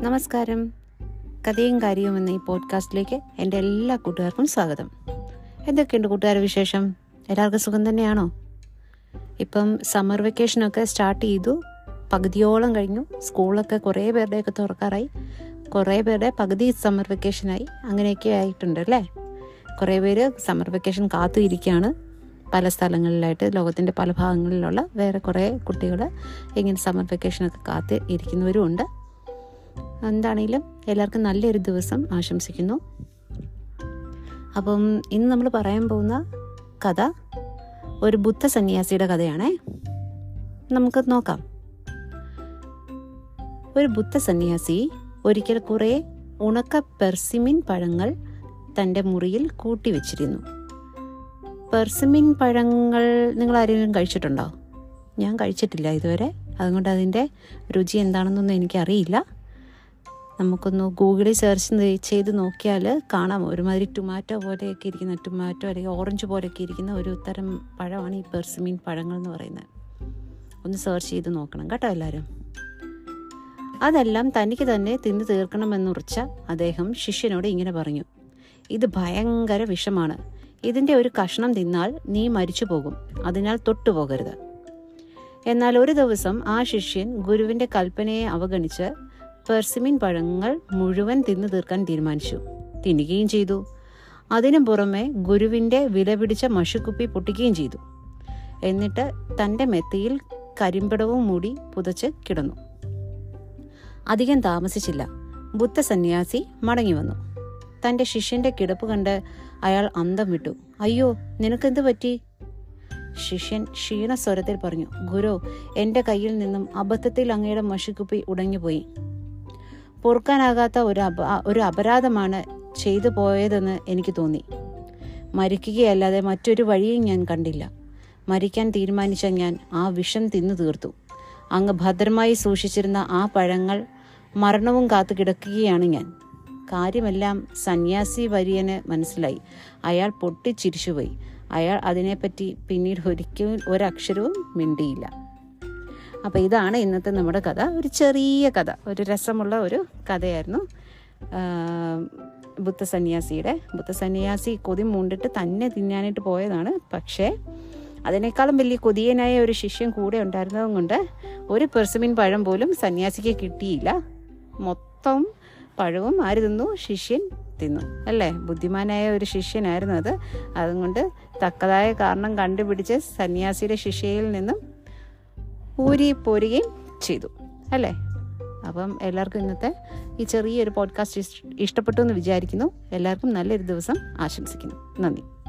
നമസ്കാരം കഥയും കാര്യവും എന്ന ഈ പോഡ്കാസ്റ്റിലേക്ക് എൻ്റെ എല്ലാ കൂട്ടുകാർക്കും സ്വാഗതം എന്തൊക്കെയുണ്ട് കൂട്ടുകാരുടെ വിശേഷം എല്ലാവർക്കും സുഖം തന്നെയാണോ ഇപ്പം സമ്മർ വെക്കേഷനൊക്കെ സ്റ്റാർട്ട് ചെയ്തു പകുതിയോളം കഴിഞ്ഞു സ്കൂളൊക്കെ കുറേ പേരുടെയൊക്കെ തുറക്കാറായി കുറേ പേരുടെ പകുതി സമ്മർ വെക്കേഷനായി അങ്ങനെയൊക്കെ ആയിട്ടുണ്ട് അല്ലേ കുറേ പേര് സമ്മർ വെക്കേഷൻ കാത്തു ഇരിക്കുകയാണ് പല സ്ഥലങ്ങളിലായിട്ട് ലോകത്തിൻ്റെ പല ഭാഗങ്ങളിലുള്ള വേറെ കുറേ കുട്ടികൾ ഇങ്ങനെ സമ്മർ വെക്കേഷനൊക്കെ കാത്ത് ഇരിക്കുന്നവരും ഉണ്ട് എന്താണെങ്കിലും എല്ലാവർക്കും നല്ലൊരു ദിവസം ആശംസിക്കുന്നു അപ്പം ഇന്ന് നമ്മൾ പറയാൻ പോകുന്ന കഥ ഒരു ബുദ്ധ സന്യാസിയുടെ കഥയാണേ നമുക്ക് നോക്കാം ഒരു ബുദ്ധ സന്യാസി ഒരിക്കൽ കുറേ ഉണക്ക പെർസിമിൻ പഴങ്ങൾ തൻ്റെ മുറിയിൽ കൂട്ടിവെച്ചിരുന്നു പെർസിമിൻ പഴങ്ങൾ നിങ്ങൾ ആരെങ്കിലും കഴിച്ചിട്ടുണ്ടോ ഞാൻ കഴിച്ചിട്ടില്ല ഇതുവരെ അതുകൊണ്ട് അതിൻ്റെ രുചി എന്താണെന്നൊന്നും എനിക്കറിയില്ല നമുക്കൊന്ന് ഗൂഗിളിൽ സെർച്ച് ചെയ്ത് നോക്കിയാൽ കാണാം ഒരുമാതിരി ടൊമാറ്റോ പോലെയൊക്കെ ഇരിക്കുന്ന ടൊമാറ്റോ അല്ലെങ്കിൽ ഓറഞ്ച് പോലെയൊക്കെ ഇരിക്കുന്ന ഒരു തരം പഴമാണ് ഈ പെർസിമീൻ പഴങ്ങൾ എന്ന് പറയുന്നത് ഒന്ന് സെർച്ച് ചെയ്ത് നോക്കണം കേട്ടോ എല്ലാവരും അതെല്ലാം തനിക്ക് തന്നെ തിന്നു തീർക്കണമെന്നുറച്ച അദ്ദേഹം ശിഷ്യനോട് ഇങ്ങനെ പറഞ്ഞു ഇത് ഭയങ്കര വിഷമാണ് ഇതിൻ്റെ ഒരു കഷ്ണം തിന്നാൽ നീ മരിച്ചു പോകും അതിനാൽ തൊട്ടുപോകരുത് എന്നാൽ ഒരു ദിവസം ആ ശിഷ്യൻ ഗുരുവിൻ്റെ കൽപ്പനയെ അവഗണിച്ച് പെർസിമിൻ പഴങ്ങൾ മുഴുവൻ തിന്നു തീർക്കാൻ തീരുമാനിച്ചു തിന്നുകയും ചെയ്തു അതിനു പുറമെ ഗുരുവിൻ്റെ വിലപിടിച്ച മഷുക്കുപ്പി പൊട്ടിക്കുകയും ചെയ്തു എന്നിട്ട് തൻ്റെ മെത്തയിൽ കരിമ്പടവും മൂടി പുതച്ച് കിടന്നു അധികം താമസിച്ചില്ല ബുദ്ധ സന്യാസി മടങ്ങി വന്നു തൻ്റെ ശിഷ്യന്റെ കിടപ്പ് കണ്ട് അയാൾ അന്തം വിട്ടു അയ്യോ നിനക്കെന്ത് പറ്റി ശിഷ്യൻ ക്ഷീണസ്വരത്തിൽ പറഞ്ഞു ഗുരു എൻ്റെ കയ്യിൽ നിന്നും അബദ്ധത്തിൽ അങ്ങയുടെ മഷിക്കുപ്പി ഉടഞ്ഞുപോയി പൊറുക്കാനാകാത്ത ഒരു അപ ഒരു അപരാധമാണ് ചെയ്തു പോയതെന്ന് എനിക്ക് തോന്നി മരിക്കുകയല്ലാതെ മറ്റൊരു വഴിയും ഞാൻ കണ്ടില്ല മരിക്കാൻ തീരുമാനിച്ച ഞാൻ ആ വിഷം തിന്നു തീർത്തു അങ്ങ് ഭദ്രമായി സൂക്ഷിച്ചിരുന്ന ആ പഴങ്ങൾ മരണവും കാത്തു കിടക്കുകയാണ് ഞാൻ കാര്യമെല്ലാം സന്യാസി വര്യന് മനസ്സിലായി അയാൾ പൊട്ടിച്ചിരിച്ചുപോയി അയാൾ അതിനെപ്പറ്റി പിന്നീട് ഒരിക്കലും ഒരക്ഷരവും മിണ്ടിയില്ല അപ്പോൾ ഇതാണ് ഇന്നത്തെ നമ്മുടെ കഥ ഒരു ചെറിയ കഥ ഒരു രസമുള്ള ഒരു കഥയായിരുന്നു ബുദ്ധ സന്യാസിയുടെ ബുദ്ധ സന്യാസി കൊതി മൂണ്ടിട്ട് തന്നെ തിന്നാനായിട്ട് പോയതാണ് പക്ഷേ അതിനേക്കാളും വലിയ കൊതിയനായ ഒരു ശിഷ്യൻ കൂടെ ഉണ്ടായിരുന്നതും കൊണ്ട് ഒരു പെർസമിൻ പഴം പോലും സന്യാസിക്ക് കിട്ടിയില്ല മൊത്തം പഴവും ആര് തിന്നു ശിഷ്യൻ തിന്നു അല്ലേ ബുദ്ധിമാനായ ഒരു ശിഷ്യനായിരുന്നു അത് അതുകൊണ്ട് തക്കതായ കാരണം കണ്ടുപിടിച്ച് സന്യാസിയുടെ ശിഷ്യയിൽ നിന്നും ഊരി പോരുകയും ചെയ്തു അല്ലേ അപ്പം എല്ലാവർക്കും ഇന്നത്തെ ഈ ചെറിയൊരു പോഡ്കാസ്റ്റ് ഇഷ്ടപ്പെട്ടു എന്ന് വിചാരിക്കുന്നു എല്ലാവർക്കും നല്ലൊരു ദിവസം ആശംസിക്കുന്നു നന്ദി